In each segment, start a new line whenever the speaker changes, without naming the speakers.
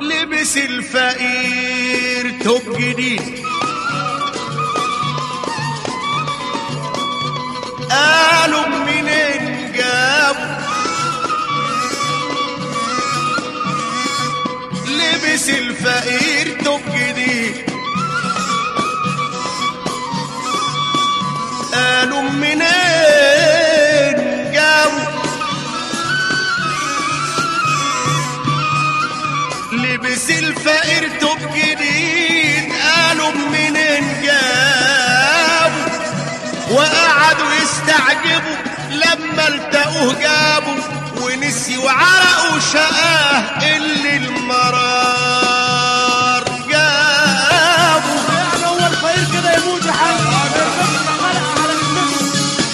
لبس الفقير توب جديد قالوا منين جابوا لبس الفقير توب جديد قالوا منين جابوا لبس الفقير توب جديد قالوا منين جابوا وقعدوا يستعجبوا لما التقوه جابوا ونسيوا عرقوا شقاه اللي المرار جابوا
يعني هو الفقير كده يموت يا حاج على النبي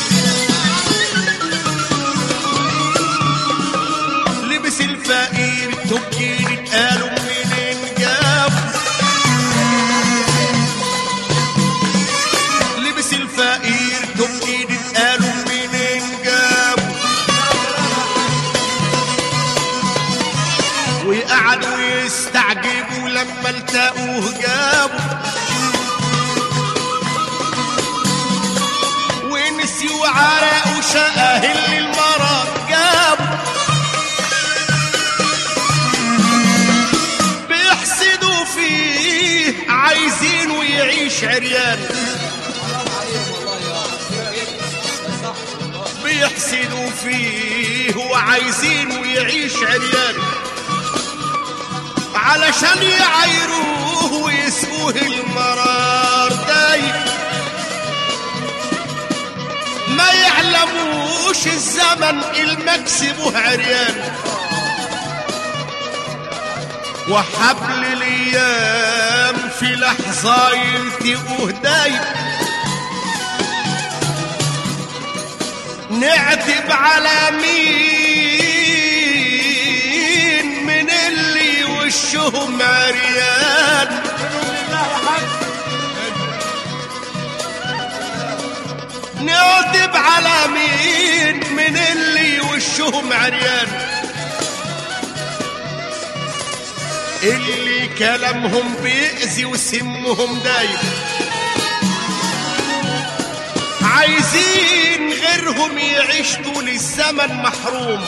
لبس الفقير تبكير قالوا منين جابوا لبس الفقير تبكير قالوا منين جابوا وقعدوا يستعجبوا لما التقوه جابوا ونسيوا عرقوا شقاه اللي المرض جابوا بيحسدوا فيه عايزينه يعيش عريان بيحسدوا فيه وعايزينه يعيش عريان علشان يعايروه ويسقوه المرار دايم ما يعلموش الزمن المكسبه عريان وحبل الايام في لحظه يلتقوه دايم نعتب على مين من اللي وشهم عريان نعتب على مين من اللي وشهم عريان اللي كلامهم بيأذي وسمهم دايم عايزين غيرهم يعيش طول الزمن محروم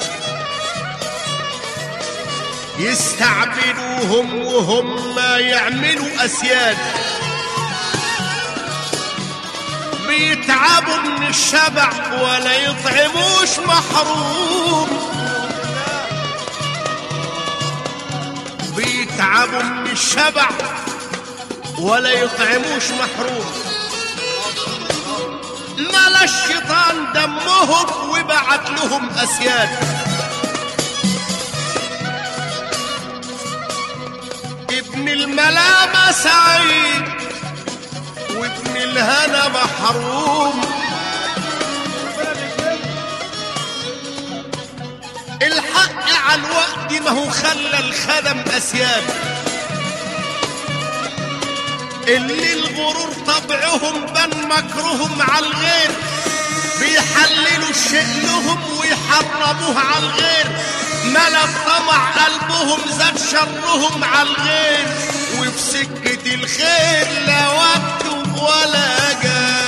يستعبدوهم وهم يعملوا أسياد بيتعبوا من الشبع ولا يطعموش محروم بيتعبوا من الشبع ولا يطعموش محروم ملا الشيطان دمهم وبعت لهم أسياد ابن الملامة سعيد وابن الهنا محروم الحق على الوقت ما هو خلى الخدم أسياد اللي الغرور طبعهم بان مكرهم على الغير بيحللوا الشيء لهم ويحرموه على الغير ملا الطمع قلبهم زاد شرهم على الغير وفي سكة الخير لا وقت ولا جاه